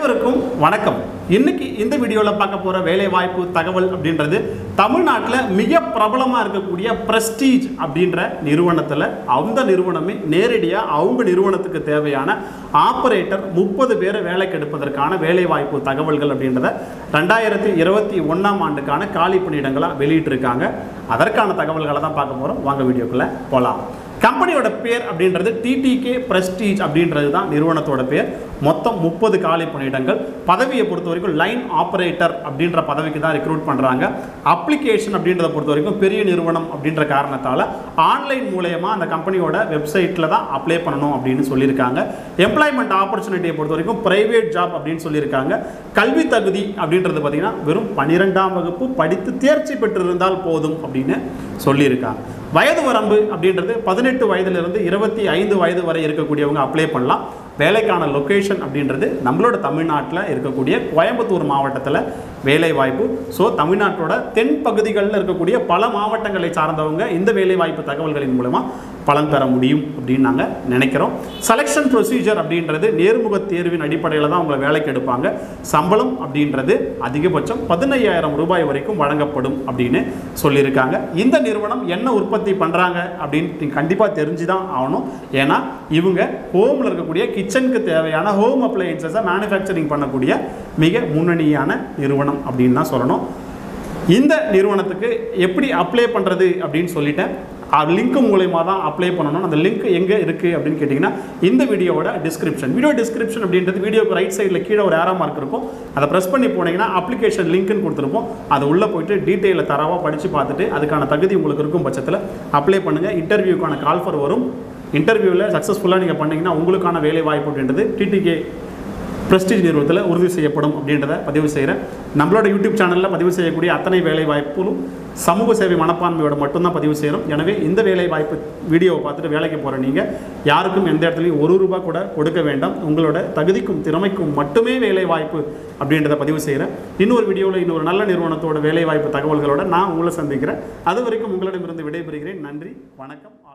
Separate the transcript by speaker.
Speaker 1: அனைவருக்கும் வணக்கம் இன்னைக்கு இந்த வீடியோவில் பார்க்க போகிற வேலை வாய்ப்பு தகவல் அப்படின்றது தமிழ்நாட்டில் மிக பிரபலமாக இருக்கக்கூடிய பிரஸ்டீஜ் அப்படின்ற நிறுவனத்தில் அந்த நிறுவனமே நேரடியாக அவங்க நிறுவனத்துக்கு தேவையான ஆப்பரேட்டர் முப்பது பேரை வேலைக்கு எடுப்பதற்கான வேலை வாய்ப்பு தகவல்கள் அப்படின்றத ரெண்டாயிரத்தி இருபத்தி ஒன்றாம் ஆண்டுக்கான காலி பணியிடங்களாக வெளியிட்டிருக்காங்க அதற்கான தகவல்களை தான் பார்க்க போகிறோம் வாங்க வீடியோக்குள்ளே போகலாம் கம்பெனியோட பேர் அப்படின்றது டிடிகே பிரஸ்டீஜ் அப்படின்றது தான் நிறுவனத்தோட பேர் மொத்தம் முப்பது காலி பணியிடங்கள் பதவியை பொறுத்த வரைக்கும் லைன் ஆப்ரேட்டர் அப்படின்ற பதவிக்கு தான் ரெக்ரூட் பண்ணுறாங்க அப்ளிகேஷன் அப்படின்றத பொறுத்த வரைக்கும் பெரிய நிறுவனம் அப்படின்ற காரணத்தால் ஆன்லைன் மூலயமா அந்த கம்பெனியோட வெப்சைட்டில் தான் அப்ளை பண்ணணும் அப்படின்னு சொல்லியிருக்காங்க எம்ப்ளாய்மெண்ட் ஆப்பர்ச்சுனிட்டியை பொறுத்த வரைக்கும் பிரைவேட் ஜாப் அப்படின்னு சொல்லியிருக்காங்க கல்வி தகுதி அப்படின்றது பார்த்தீங்கன்னா வெறும் பன்னிரெண்டாம் வகுப்பு படித்து தேர்ச்சி பெற்றிருந்தால் போதும் அப்படின்னு சொல்லியிருக்காங்க வயது வரம்பு அப்படின்றது பதினெட்டு வயதிலிருந்து இருபத்தி ஐந்து வயது வரை இருக்கக்கூடியவங்க அப்ளை பண்ணலாம் வேலைக்கான லொக்கேஷன் அப்படின்றது நம்மளோட தமிழ்நாட்டில் இருக்கக்கூடிய கோயம்புத்தூர் மாவட்டத்தில் வேலை வாய்ப்பு ஸோ தமிழ்நாட்டோட தென் பகுதிகளில் இருக்கக்கூடிய பல மாவட்டங்களை சார்ந்தவங்க இந்த வேலை வாய்ப்பு தகவல்களின் மூலமா பலன் பெற முடியும் அப்படின்னு நாங்கள் நினைக்கிறோம் செலெக்ஷன் ப்ரொசீஜர் அப்படின்றது நேர்முக தேர்வின் அடிப்படையில் தான் உங்களை வேலைக்கு எடுப்பாங்க சம்பளம் அப்படின்றது அதிகபட்சம் பதினையாயிரம் ரூபாய் வரைக்கும் வழங்கப்படும் அப்படின்னு சொல்லியிருக்காங்க இந்த நிறுவனம் என்ன உற்பத்தி பண்ணுறாங்க அப்படின்னு கண்டிப்பாக தெரிஞ்சு தான் ஆகணும் ஏன்னா இவங்க ஹோமில் இருக்கக்கூடிய கிச்சனுக்கு தேவையான ஹோம் அப்ளையன்சஸை மேனுஃபேக்சரிங் பண்ணக்கூடிய மிக முன்னணியான நிறுவனம் அப்படின்னு தான் சொல்லணும் இந்த நிறுவனத்துக்கு எப்படி அப்ளை பண்ணுறது அப்படின்னு சொல்லிட்டேன் லிங்க் மூலயமா தான் அப்ளை பண்ணணும் அந்த லிங்க் எங்கே இருக்குது அப்படின்னு கேட்டிங்கன்னா இந்த வீடியோவோட டிஸ்கிரிப்ஷன் வீடியோ டிஸ்கிரிப்ஷன் அப்படின்றது வீடியோக்கு ரைட் சைடில் கீழே ஒரு ஏரோ மார்க் இருக்கும் அதை ப்ரெஸ் பண்ணி போனீங்கன்னா அப்ளிகேஷன் லிங்க்னு கொடுத்துருப்போம் அது உள்ளே போயிட்டு டீட்டெயிலில் தரவாக படித்து பார்த்துட்டு அதுக்கான தகுதி உங்களுக்கு இருக்கும் பட்சத்தில் அப்ளை பண்ணுங்கள் இன்டர்வியூக்கான கால்ஃபர் வரும் இன்டர்வியூவில் சக்ஸஸ்ஃபுல்லாக நீங்கள் பண்ணீங்கன்னா உங்களுக்கான வேலை வாய்ப்பு அப்படின்றது டிடிகே பிரஸ்டீஜ் நிறுவனத்தில் உறுதி செய்யப்படும் அப்படின்றத பதிவு செய்கிறேன் நம்மளோட யூடியூப் சேனலில் பதிவு செய்யக்கூடிய அத்தனை வேலை வாய்ப்புகளும் சமூக சேவை மனப்பான்மையோட மட்டும்தான் பதிவு செய்கிறோம் எனவே இந்த வேலை வாய்ப்பு வீடியோவை பார்த்துட்டு வேலைக்கு போகிற நீங்கள் யாருக்கும் எந்த இடத்துலையும் ஒரு ரூபா கூட கொடுக்க வேண்டாம் உங்களோட தகுதிக்கும் திறமைக்கும் மட்டுமே வேலை வாய்ப்பு அப்படின்றத பதிவு செய்கிறேன் இன்னொரு வீடியோவில் இன்னொரு நல்ல நிறுவனத்தோட வேலை வாய்ப்பு தகவல்களோட நான் உங்களை சந்திக்கிறேன் அது வரைக்கும் உங்களிடமிருந்து விடைபெறுகிறேன் நன்றி வணக்கம்